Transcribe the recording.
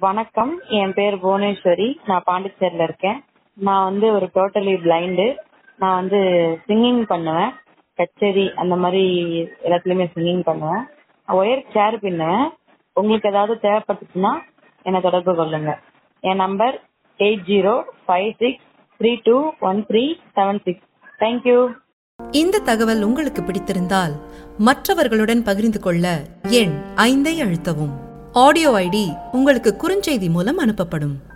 வணக்கம் என் பேர் புவனேஸ்வரி நான் பாண்டிச்சேரியில இருக்கேன் நான் வந்து ஒரு டோட்டலி பிளைண்டு நான் வந்து சிங்கிங் பண்ணுவேன் கச்சேரி அந்த மாதிரி எல்லாத்துலயுமே சிங்கிங் பண்ணுவேன் ஒயர் சேர் பின்னுவேன் உங்களுக்கு ஏதாவது தேவைப்பட்டுச்சுன்னா என்னை தொடர்பு கொள்ளுங்க என் number eight zero five six three two one three seven six thank you இந்த தகவல் உங்களுக்கு பிடித்திருந்தால் மற்றவர்களுடன் பகிர்ந்து கொள்ள எண் ஐந்தை அழுத்தவும் ஆடியோ ஐடி உங்களுக்கு குறுஞ்செய்தி மூலம் அனுப்பப்படும்